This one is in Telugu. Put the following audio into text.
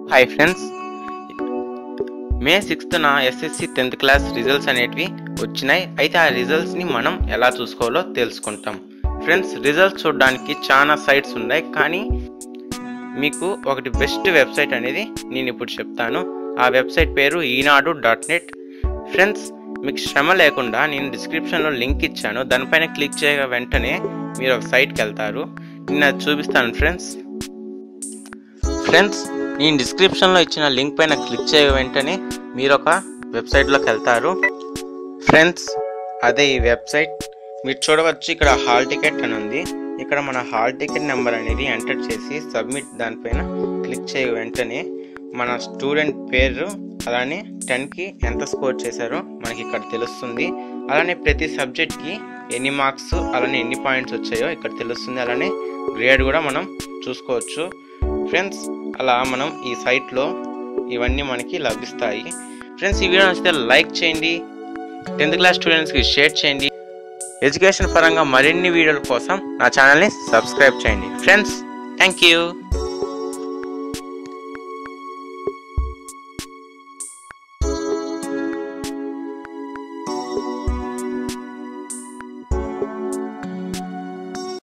హాయ్ ఫ్రెండ్స్ మే సిక్స్త్న ఎస్ఎస్సి టెన్త్ క్లాస్ రిజల్ట్స్ అనేటివి వచ్చినాయి అయితే ఆ రిజల్ట్స్ని మనం ఎలా చూసుకోవాలో తెలుసుకుంటాం ఫ్రెండ్స్ రిజల్ట్స్ చూడడానికి చాలా సైట్స్ ఉన్నాయి కానీ మీకు ఒకటి బెస్ట్ వెబ్సైట్ అనేది నేను ఇప్పుడు చెప్తాను ఆ వెబ్సైట్ పేరు ఈనాడు డాట్ నెట్ ఫ్రెండ్స్ మీకు శ్రమ లేకుండా నేను డిస్క్రిప్షన్లో లింక్ ఇచ్చాను దానిపైన క్లిక్ చేయగా వెంటనే మీరు ఒక సైట్కి వెళ్తారు నేను అది చూపిస్తాను ఫ్రెండ్స్ ఫ్రెండ్స్ నేను డిస్క్రిప్షన్లో ఇచ్చిన లింక్ పైన క్లిక్ చేయ వెంటనే మీరు ఒక వెబ్సైట్లోకి వెళ్తారు ఫ్రెండ్స్ అదే ఈ వెబ్సైట్ మీరు చూడవచ్చు ఇక్కడ హాల్ టికెట్ అని ఉంది ఇక్కడ మన హాల్ టికెట్ నెంబర్ అనేది ఎంటర్ చేసి సబ్మిట్ దానిపైన క్లిక్ చేయ వెంటనే మన స్టూడెంట్ పేరు అలానే టెన్కి ఎంత స్కోర్ చేశారో మనకి ఇక్కడ తెలుస్తుంది అలానే ప్రతి సబ్జెక్ట్కి ఎన్ని మార్క్స్ అలానే ఎన్ని పాయింట్స్ వచ్చాయో ఇక్కడ తెలుస్తుంది అలానే గ్రేడ్ కూడా మనం చూసుకోవచ్చు ఫ్రెండ్స్ అలా మనం ఈ సైట్లో ఇవన్నీ మనకి లభిస్తాయి ఫ్రెండ్స్ ఈ వీడియో నచ్చితే లైక్ చేయండి టెన్త్ క్లాస్ స్టూడెంట్స్కి షేర్ చేయండి ఎడ్యుకేషన్ పరంగా మరిన్ని వీడియోల కోసం నా ఛానల్ని సబ్స్క్రైబ్ చేయండి ఫ్రెండ్స్ థ్యాంక్ యూ